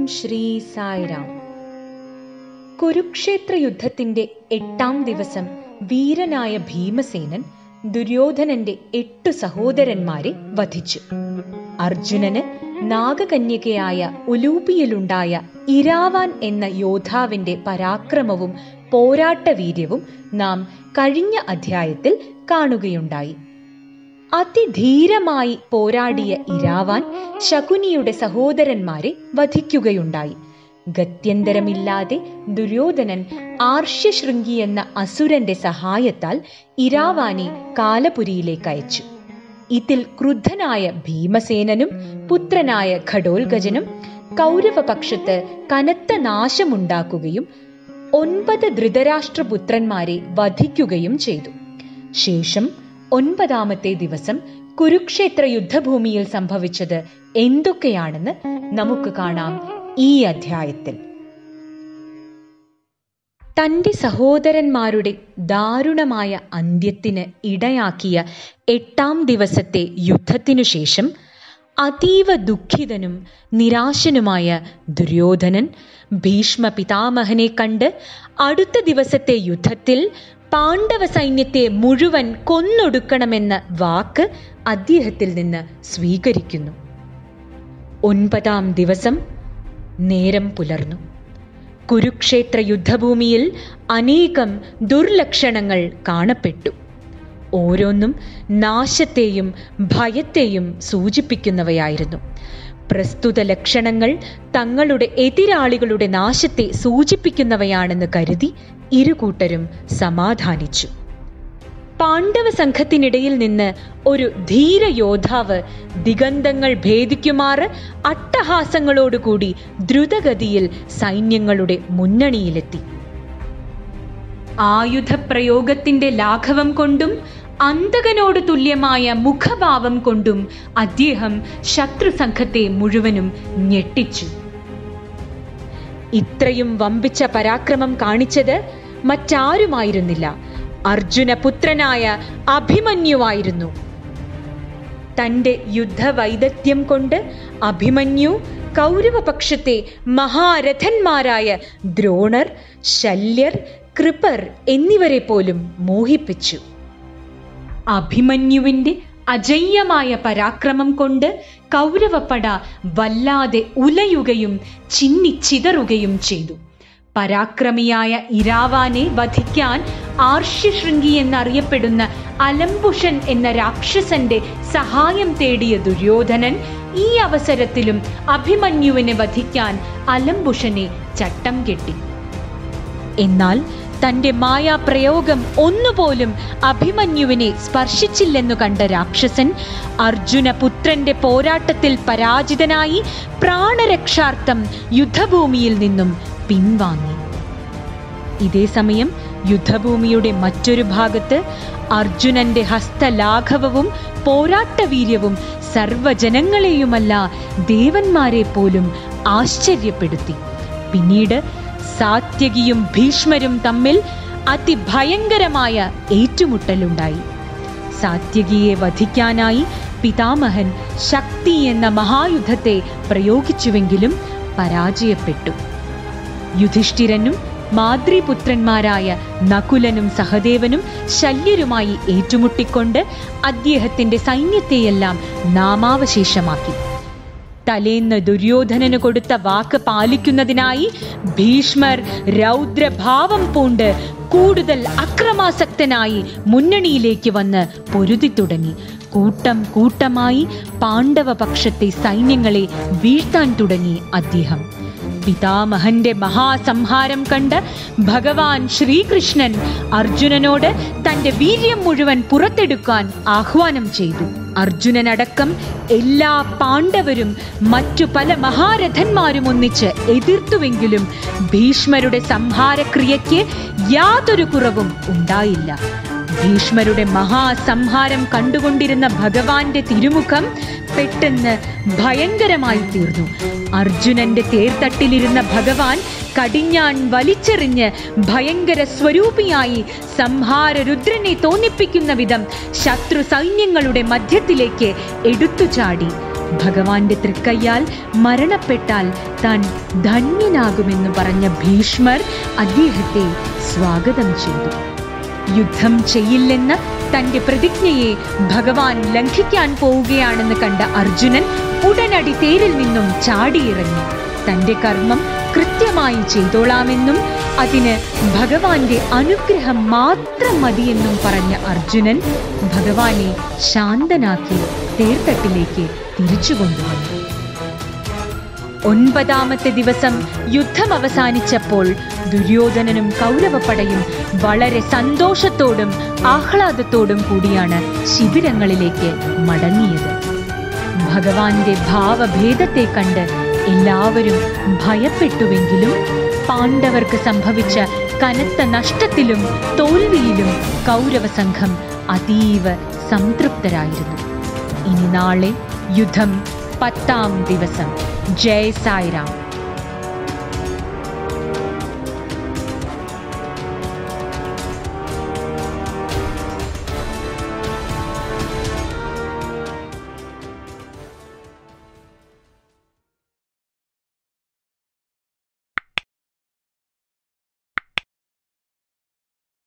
ശ്രീ സായിരാം കുരുക്ഷേത്ര യുദ്ധത്തിന്റെ എട്ടാം ദിവസം വീരനായ ഭീമസേനൻ ദുര്യോധനന്റെ എട്ടു സഹോദരന്മാരെ വധിച്ചു അർജുനന് നാഗകന്യകയായ ഉലൂപിയിലുണ്ടായ ഇരാവാൻ എന്ന യോദ്ധാവിന്റെ പരാക്രമവും പോരാട്ടവീര്യവും നാം കഴിഞ്ഞ അധ്യായത്തിൽ കാണുകയുണ്ടായി അതിധീരമായി പോരാടിയ ഇരാവാൻ ശകുനിയുടെ സഹോദരന്മാരെ വധിക്കുകയുണ്ടായി ഗത്യന്തരമില്ലാതെ ദുര്യോധനൻ ആർഷ്യശൃംഗി എന്ന അസുരന്റെ സഹായത്താൽ ഇരാവാനെ കാലപുരിയിലേക്ക് അയച്ചു ഇതിൽ ക്രുദ്ധനായ ഭീമസേനനും പുത്രനായ ഘടോൽഗജനും കൗരവപക്ഷത്ത് കനത്ത നാശമുണ്ടാക്കുകയും ഒൻപത് ധൃതരാഷ്ട്രപുത്രന്മാരെ വധിക്കുകയും ചെയ്തു ശേഷം ഒൻപതാമത്തെ ദിവസം കുരുക്ഷേത്ര യുദ്ധഭൂമിയിൽ സംഭവിച്ചത് എന്തൊക്കെയാണെന്ന് നമുക്ക് കാണാം ഈ അധ്യായത്തിൽ തന്റെ സഹോദരന്മാരുടെ ദാരുണമായ അന്ത്യത്തിന് ഇടയാക്കിയ എട്ടാം ദിവസത്തെ യുദ്ധത്തിനു ശേഷം അതീവ ദുഃഖിതനും നിരാശനുമായ ദുര്യോധനൻ ഭീഷ്മ പിതാമഹനെ കണ്ട് അടുത്ത ദിവസത്തെ യുദ്ധത്തിൽ പാണ്ഡവ സൈന്യത്തെ മുഴുവൻ കൊന്നൊടുക്കണമെന്ന വാക്ക് അദ്ദേഹത്തിൽ നിന്ന് സ്വീകരിക്കുന്നു ഒൻപതാം ദിവസം നേരം പുലർന്നു കുരുക്ഷേത്ര യുദ്ധഭൂമിയിൽ അനേകം ദുർലക്ഷണങ്ങൾ കാണപ്പെട്ടു ഓരോന്നും നാശത്തെയും ഭയത്തെയും സൂചിപ്പിക്കുന്നവയായിരുന്നു പ്രസ്തുത ലക്ഷണങ്ങൾ തങ്ങളുടെ എതിരാളികളുടെ നാശത്തെ സൂചിപ്പിക്കുന്നവയാണെന്ന് കരുതി ഇരുകൂട്ടരും സമാധാനിച്ചു പാണ്ഡവ സംഘത്തിനിടയിൽ നിന്ന് ഒരു ധീര യോദ്ധാവ് ദിഗന്ധങ്ങൾ ഭേദിക്കുമാറ് അട്ടഹാസങ്ങളോടുകൂടി ദ്രുതഗതിയിൽ സൈന്യങ്ങളുടെ മുന്നണിയിലെത്തി ആയുധപ്രയോഗത്തിന്റെ ലാഘവം കൊണ്ടും അന്തകനോട് തുല്യമായ മുഖഭാവം കൊണ്ടും അദ്ദേഹം ശത്രുസംഘത്തെ മുഴുവനും ഞെട്ടിച്ചു ഇത്രയും വമ്പിച്ച പരാക്രമം കാണിച്ചത് മറ്റാരുമായിരുന്നില്ല അർജുനപുത്രനായ അഭിമന്യുവായിരുന്നു തന്റെ യുദ്ധവൈദഗ്ധ്യം കൊണ്ട് അഭിമന്യു കൗരവപക്ഷത്തെ മഹാരഥന്മാരായ ദ്രോണർ ശല്യർ കൃപർ എന്നിവരെ പോലും മോഹിപ്പിച്ചു അഭിമന്യുവിന്റെ അജയ്യമായ പരാക്രമം കൊണ്ട് കൗരവപ്പട വല്ലാതെ ഉലയുകയും ചിന്നിച്ചിതറുകയും ചെയ്തു പരാക്രമിയായ ഇരാവാനെ വധിക്കാൻ ആർഷ്യശൃംഗി എന്നറിയപ്പെടുന്ന അലംബുഷൻ എന്ന രാക്ഷസന്റെ സഹായം തേടിയ ദുര്യോധനൻ ഈ അവസരത്തിലും അഭിമന്യുവിനെ വധിക്കാൻ അലംബുഷനെ ചട്ടം കെട്ടി എന്നാൽ തന്റെ മായാപ്രയോഗം ഒന്നുപോലും അഭിമന്യുവിനെ സ്പർശിച്ചില്ലെന്നു കണ്ട രാക്ഷസൻ അർജുന പുത്രന്റെ പോരാട്ടത്തിൽ പരാജിതനായി പ്രാണരക്ഷാർത്ഥം യുദ്ധഭൂമിയിൽ നിന്നും പിൻവാങ്ങി ഇതേ സമയം യുദ്ധഭൂമിയുടെ മറ്റൊരു ഭാഗത്ത് അർജുനന്റെ ഹസ്തലാഘവവും പോരാട്ടവീര്യവും സർവജനങ്ങളെയുമല്ല ദേവന്മാരെ പോലും ആശ്ചര്യപ്പെടുത്തി പിന്നീട് സാത്യകിയും ഭീഷ്മരും തമ്മിൽ അതിഭയങ്കരമായ ഏറ്റുമുട്ടലുണ്ടായി സാത്യകിയെ വധിക്കാനായി പിതാമഹൻ ശക്തി എന്ന മഹായുദ്ധത്തെ പ്രയോഗിച്ചുവെങ്കിലും പരാജയപ്പെട്ടു യുധിഷ്ഠിരനും മാതൃപുത്രന്മാരായ നകുലനും സഹദേവനും ശല്യരുമായി ഏറ്റുമുട്ടിക്കൊണ്ട് അദ്ദേഹത്തിന്റെ സൈന്യത്തെയെല്ലാം നാമാവശേഷമാക്കി തലേന്ന് ദുര്യോധനന് കൊടുത്ത വാക്ക് പാലിക്കുന്നതിനായി ഭീഷ്മർ രൗദ്രഭാവം പൂണ്ട് കൂടുതൽ അക്രമാസക്തനായി മുന്നണിയിലേക്ക് വന്ന് പൊരുതി തുടങ്ങി കൂട്ടം കൂട്ടമായി പാണ്ഡവ പക്ഷത്തെ സൈന്യങ്ങളെ വീഴ്ത്താൻ തുടങ്ങി അദ്ദേഹം പിതാമഹന്റെ മഹാസംഹാരം കണ്ട് ഭഗവാൻ ശ്രീകൃഷ്ണൻ അർജുനനോട് തന്റെ വീര്യം മുഴുവൻ പുറത്തെടുക്കാൻ ആഹ്വാനം ചെയ്തു അർജുനനടക്കം എല്ലാ പാണ്ഡവരും മറ്റു പല മഹാരഥന്മാരും ഒന്നിച്ച് എതിർത്തുവെങ്കിലും ഭീഷ്മരുടെ സംഹാരക്രിയയ്ക്ക് യാതൊരു കുറവും ഉണ്ടായില്ല ഭീഷ്മരുടെ മഹാസംഹാരം കണ്ടുകൊണ്ടിരുന്ന ഭഗവാന്റെ തിരുമുഖം പെട്ടെന്ന് ഭയങ്കരമായി തീർന്നു അർജുനന്റെ തേർത്തട്ടിലിരുന്ന ഭഗവാൻ കടിഞ്ഞാൺ വലിച്ചെറിഞ്ഞ് ഭയങ്കര സ്വരൂപിയായി സംഹാര രുദ്രനെ തോന്നിപ്പിക്കുന്ന വിധം ശത്രു സൈന്യങ്ങളുടെ മധ്യത്തിലേക്ക് എടുത്തു ചാടി ഭഗവാന്റെ തൃക്കയ്യാൽ മരണപ്പെട്ടാൽ താൻ ധന്യനാകുമെന്ന് പറഞ്ഞ ഭീഷ്മർ അദ്ദേഹത്തെ സ്വാഗതം ചെയ്തു യുദ്ധം ചെയ്യില്ലെന്ന തന്റെ പ്രതിജ്ഞയെ ഭഗവാൻ ലംഘിക്കാൻ പോവുകയാണെന്ന് കണ്ട അർജുനൻ ഉടനടി തേരിൽ നിന്നും ചാടിയിറങ്ങി തന്റെ കർമ്മം കൃത്യമായി ചെയ്തോളാമെന്നും അതിന് ഭഗവാന്റെ അനുഗ്രഹം മാത്രം മതിയെന്നും പറഞ്ഞ അർജുനൻ ഭഗവാനെ ശാന്തനാക്കി തേർത്തട്ടിലേക്ക് തിരിച്ചു കൊണ്ടുവന്നു ഒൻപതാമത്തെ ദിവസം യുദ്ധം അവസാനിച്ചപ്പോൾ ദുര്യോധനനും കൗരവപ്പടയും വളരെ സന്തോഷത്തോടും ആഹ്ലാദത്തോടും കൂടിയാണ് ശിബിരങ്ങളിലേക്ക് മടങ്ങിയത് ഭഗവാന്റെ ഭാവഭേദത്തെ കണ്ട് എല്ലാവരും ഭയപ്പെട്ടുവെങ്കിലും പാണ്ഡവർക്ക് സംഭവിച്ച കനത്ത നഷ്ടത്തിലും തോൽവിയിലും കൗരവ സംഘം അതീവ സംതൃപ്തരായിരുന്നു ഇനി നാളെ യുദ്ധം പത്താം ദിവസം ജയ് സായിറാം